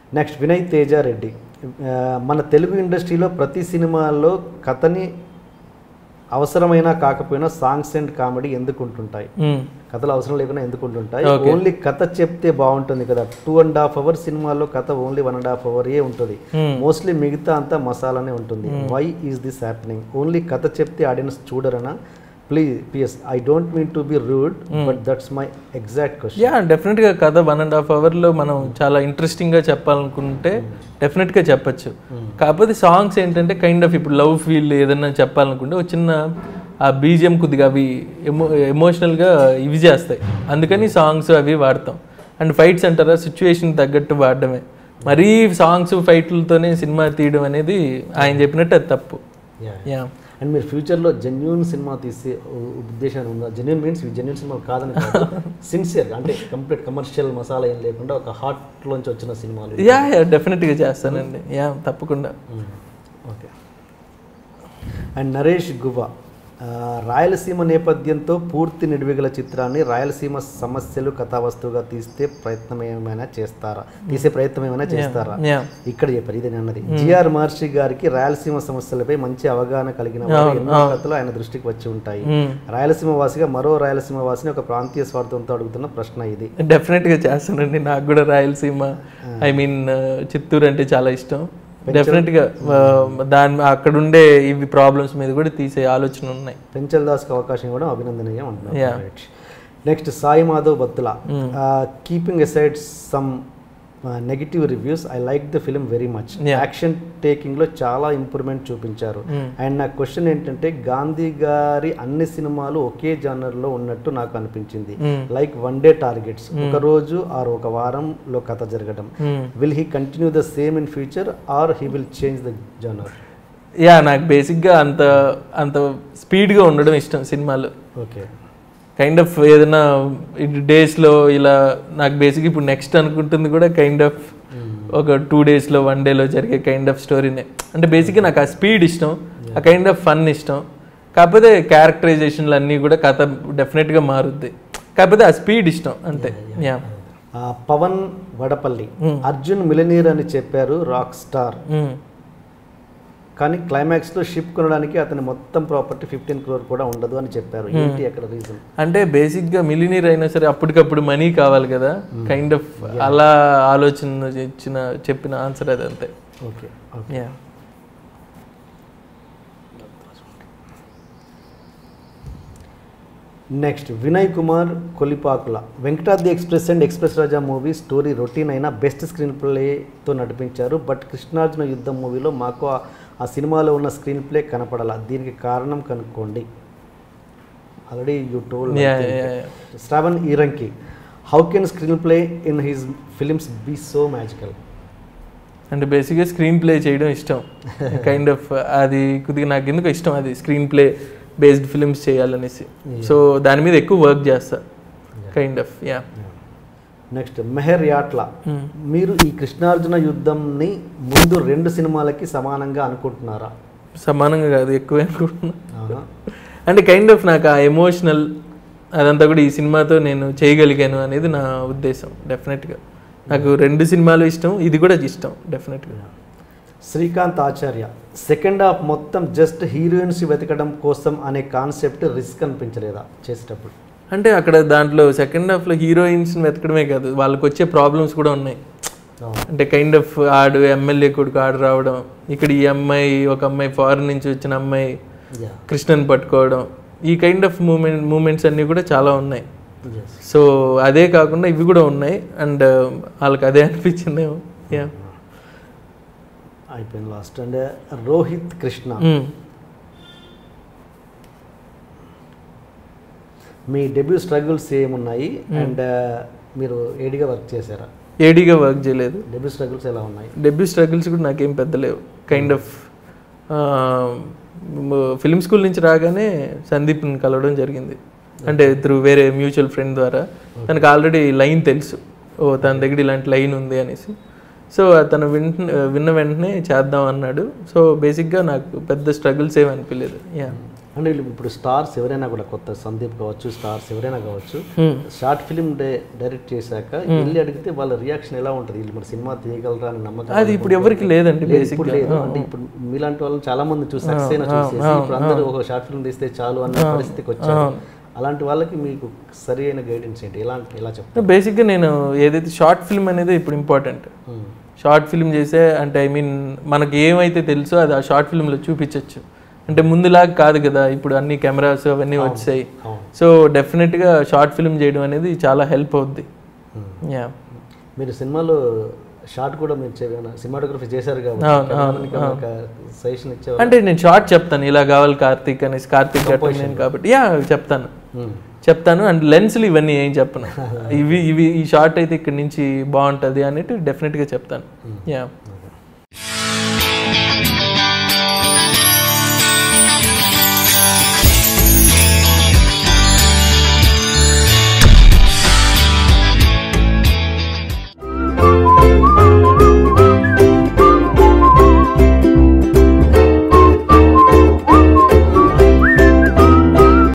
Next Vinay Teja Reddy ఆ, మన తెలుగు ఇండస్ట్రీలో ప్రతి సినిమాల్లో కథని అవసరమైనా కాకపోయినా సాంగ్స్ అండ్ కామెడీ ఎందుకు ఉంటుంటాయి మ్మ్. కథలు అవసరం లేకుండా ఎందుకు ఉంటుంటాయి Okay. ఓన్లీ కథ చెప్తే బాగుంటుంది కదా టూ అండ్ హాఫ్ అవర్ సినిమాల్లో కథ only one and half hour ఏ ఉంటుంది Hmm. మోస్ట్లీ మిగతా అంతా మసాలానే ఉంటుంది why is this happening only కథ చెప్తే ఆడియన్స్ చూడరనా please PS I don't mean to be rude but that's my exact question yeah డెఫినెట్గా కథ వన్ అండ్ హాఫ్ అవర్లో మనం చాలా ఇంట్రెస్టింగ్గా చెప్పాలనుకుంటే డెఫినెట్గా చెప్పచ్చు కాకపోతే సాంగ్స్ ఏంటంటే కైండ్ ఆఫ్ ఇప్పుడు లవ్ ఫీల్ ఏదైనా చెప్పాలనుకుంటే ఒక చిన్న ఆ బీజిఎం కొద్దిగా అవి ఎమో ఎమోషనల్గా ఇవి చేస్తాయి అందుకని సాంగ్స్ అవి వాడతాం అండ్ ఫైట్స్ అంటారా సిచ్యువేషన్ తగ్గట్టు వాడడమే మరీ సాంగ్స్ ఫైట్లతోనే సినిమా తీయడం అనేది ఆయన చెప్పినట్టు అది తప్పు యా అండ్ మీరు ఫ్యూచర్లో జెన్యున్ సినిమా తీసే ఉ- ఉద్దేశం ఉందా జెన్యున్ మీన్స్ జెన్యున్ సినిమా కాదని కాదు సిన్సియర్గా అంటే కంప్లీట్ కమర్షియల్ మసాలా ఏం లేకుండా ఒక హార్ట్లోంచి వచ్చిన సినిమాలు యా యా డెఫినెట్గా చేస్తానండి యా తప్పకుండా ఓకే అండ్ నరేష్ గువ ఆ, రాయలసీమ నేపథ్యంతో పూర్తి నిడివిగల చిత్రాన్ని రాయలసీమ సమస్యలు కథావస్తువుగా తీస్తే ప్రయత్నం ఏమైనా చేస్తారా తీసే ప్రయత్నం ఏమైనా చేస్తారా యా ఇక్కడ చెప్పారు ఇది నేను అన్నది జిఆర్ మహర్షి గారికి రాయలసీమ సమస్యలపై మంచి అవగాహన కలిగిన వారు ఎన్నో కథలు ఆయన దృష్టికి వచ్చి ఉంటాయి మ్మ్. రాయలసీమ వాసిగా మరో రాయలసీమ వాసిని ఒక ప్రాంతీయ స్వార్థంతో అడుగుతున్న ప్రశ్న ఇది డెఫినెట్గా చేస్తానండి నాకు కూడా రాయలసీమ ఐ మీన్ చిత్తూరు అంటే చాలా ఇష్టం డెఫినెట్గా దాని అక్కడ ఉండే ఇవి ప్రాబ్లమ్స్ మీద కూడా తీసే ఆలోచన ఉన్నాయి పెంచల్ దాస్కి అవకాశం ఇవ్వడం అభినందనీయం Yeah. అంటున్నారు next Sai Madhav Battula keeping aside some negative reviews I like the film very much Yeah. Action టేకింగ్లో చాలా ఇంప్రూవ్మెంట్ చూపించారు అండ్ నా క్వశ్చన్ ఏంటంటే గాంధీ గారి అన్ని సినిమాలు ఒకే జానర్లో ఉన్నట్టు నాకు అనిపించింది Mm. Like one day targets ఒక రోజు ఆర్ ఒక వారంలో కథ జరగడం Hmm. Will he continue the same in future or he will change the genre yeah నాకు బేసిక్గా అంత అంత స్పీడ్గా ఉండడం ఇష్టం సినిమాలు ఓకే కైండ్ ఆఫ్ ఏదైనా డేస్లో ఇలా నాకు బేసిక్ ఇప్పుడు నెక్స్ట్ అనుకుంటుంది కూడా కైండ్ ఆఫ్ ఒక టూ డేస్లో వన్ డేలో జరిగే కైండ్ ఆఫ్ స్టోరీనే అంటే బేసిక్గా నాకు ఆ స్పీడ్ ఇష్టం ఆ కైండ్ ఆఫ్ ఫన్ ఇష్టం కాకపోతే క్యారెక్టరైజేషన్లు అన్నీ కూడా కథ డెఫినెట్గా మారుద్ది కాకపోతే ఆ స్పీడ్ ఇష్టం అంతే యా ఆ, పవన్ వడపల్లి అర్జున్ మిలనీర్ అని చెప్పారు రాక్ స్టార్ కానీ క్లైమాక్స్లో షిప్ కొనడానికి అతని మొత్తం ప్రాపర్టీ ఫిఫ్టీన్ క్రోర్ కూడా ఉండదు అని చెప్పారు ఏంటి అక్కడ రీజన్ అంటే బేసిక్గా మిలినీర్ అయినా సరే అప్పటికప్పుడు మనీ కావాలి కదా కైండ్ ఆఫ్ అలా ఆలోచన ఇచ్చిన చెప్పిన ఆన్సర్ అది అంతే okay yeah next Vinay Kumar Kolipakula Venkatadri express and express Raja movie story routine అయినా బెస్ట్ స్క్రీన్ ప్లేతో నడిపించారు బట్ కృష్ణార్జున యుద్ధం మూవీలో మాకు ఆ- ఆ సినిమాలో ఉన్న స్క్రీన్ ప్లే కనపడాల దీనికి కారణం కనుక్కోండి already you told Yeah, yeah, yeah. Sravan Eeranki how can screenplay in his films be so magical అంటే బేసిక్గా స్క్రీన్ ప్లే చేయడం ఇష్టం కైండ్ ఆఫ్ అది కొద్దిగా నాకు ఎందుకు ఇష్టం అది స్క్రీన్ ప్లే బేస్డ్ ఫిల్మ్స్ చేయాలనేసి సో దాని మీద ఎక్కువ వర్క్ చేస్తా kind of yeah next Mehar Yatla మీరు ఈ కృష్ణార్జున యుద్ధంని ముందు రెండు సినిమాలకి సమానంగా అనుకుంటున్నారా సమానంగా కాదు ఎక్కువే అనుకుంటున్నా అవునా? అంటే కైండ్ ఆఫ్ నాకు ఆ ఎమోషనల్ అదంతా కూడా ఈ సినిమాతో నేను చేయగలిగాను అనేది నా ఉద్దేశం డెఫినెట్గా నాకు రెండు సినిమాలు ఇష్టం ఇది కూడా ఇష్టం డెఫినెట్గా శ్రీకాంత్ ఆచార్య సెకండ్ హాఫ్ మొత్తం జస్ట్ హీరోయిన్స్ వెతకడం కోసం అనే కాన్సెప్ట్ రిస్క్ అనిపించలేదా చేసేటప్పుడు అంటే అక్కడ దాంట్లో సెకండ్ హాఫ్లో హీరోయిన్స్ వెతకడమే కాదు వాళ్ళకి వచ్చే ప్రాబ్లమ్స్ కూడా ఉన్నాయి అంటే కైండ్ ఆఫ్ ఆడు ఎమ్మెల్యే కొడుకు ఆడు రావడం ఇక్కడ ఈ అమ్మాయి ఒక అమ్మాయి ఫారెన్ నుంచి వచ్చిన అమ్మాయి యా కృష్ణని పట్టుకోవడం ఈ కైండ్ ఆఫ్ మూమెంట్ మూమెంట్స్ అన్నీ కూడా చాలా ఉన్నాయి సో అదే కాకుండా ఇవి కూడా ఉన్నాయి అండ్ వాళ్ళకి అదే అనిపించిందేమో యా అయిపోయింది లాస్ట్ అండ్ రోహిత్ కృష్ణ మీ డెబ్యూ స్ట్రగుల్స్ ఏమున్నాయి అండ్ మీరు ఏడిగా వర్క్ చేశారా ఏడీగా వర్క్ చేయలేదు డెబ్యూ స్ట్రగుల్స్ ఎలా ఉన్నాయి డెబ్యూ స్ట్రగుల్స్ కూడా నాకేం పెద్ద లేవు కైండ్ ఆఫ్ ఫిలిం స్కూల్ నుంచి రాగానే సందీప్ని కలవడం జరిగింది అంటే త్రూ వేరే మ్యూచువల్ ఫ్రెండ్ ద్వారా తనకు ఆల్రెడీ లైన్ తెలుసు ఓ తన దగ్గర ఇలాంటి లైన్ ఉంది అనేసి సో తను విన్ విన్న వెంటనే చేద్దాం అన్నాడు సో బేసిక్గా నాకు పెద్ద స్ట్రగుల్స్ ఏమి అనిపించలేదు యా అంటే వీళ్ళు ఇప్పుడు స్టార్స్ ఎవరైనా కూడా కొత్త సందీప్ కావచ్చు స్టార్స్ ఎవరైనా కావచ్చు Hmm. షార్ట్ ఫిల్మ్ డైరెక్ట్ చేశాక వెళ్ళి అడిగితే వాళ్ళ రియాక్షన్ ఎలా ఉంటుంది వీళ్ళు మరి సినిమా తీయగలరా అని నమ్మకం అది ఇప్పుడు ఎవరికి లేదండి లేదు, బేసిక్ ఇప్పుడు లేదు అంటే ఇప్పుడు మీలాంటి వాళ్ళని చాలా మంది చూసి సక్సెస్ అయినా చూసేసి ఇప్పుడు అందరూ ఒక షార్ట్ ఫిల్మ్ తీస్తే చాలు అన్న పరిస్థితికి వచ్చారు అలాంటి వాళ్ళకి మీకు సరి అయిన గైడెన్స్ ఏంటి ఎలా ఎలా చెప్తారు బేసిక్గా నేను ఏదైతే షార్ట్ ఫిల్మ్ అనేది ఇప్పుడు ఇంపార్టెంట్ Hmm. షార్ట్ ఫిల్మ్ చేసే అంటే ఐ మీన్ మనకి ఏమైతే తెలుసో అది ఆ షార్ట్ ఫిల్మ్లో చూపించవచ్చు అంటే ముందులాగా కాదు కదా ఇప్పుడు అన్ని కెమెరాస్ అవన్నీ వచ్చాయి అవును సో డెఫినెట్గా షార్ట్ ఫిల్మ్ చేయడం అనేది చాలా హెల్ప్ అవుద్ది Hmm. యా మీరు సినిమాలో షార్ట్ కూడా మీరు సినిమాటోగ్రఫీ చేశారు అవును, కాబట్టి ఒక సజెషన్ ఇచ్చేవారు అంటే నేను షార్ట్ చెప్తాను ఇలా కావాలి కార్తీక్ అనేసి కార్తీక్ గట్టం నేను కాబట్టి యా చెప్తాను Hmm. చెప్తాను అండ్ లెన్స్లు ఇవన్నీ ఏం చెప్పను ఇవి ఇవి ఈ షార్ట్ అయితే ఇక్కడ నుంచి బాగుంటుంది అనేటి డెఫినెట్గా చెప్తాను యా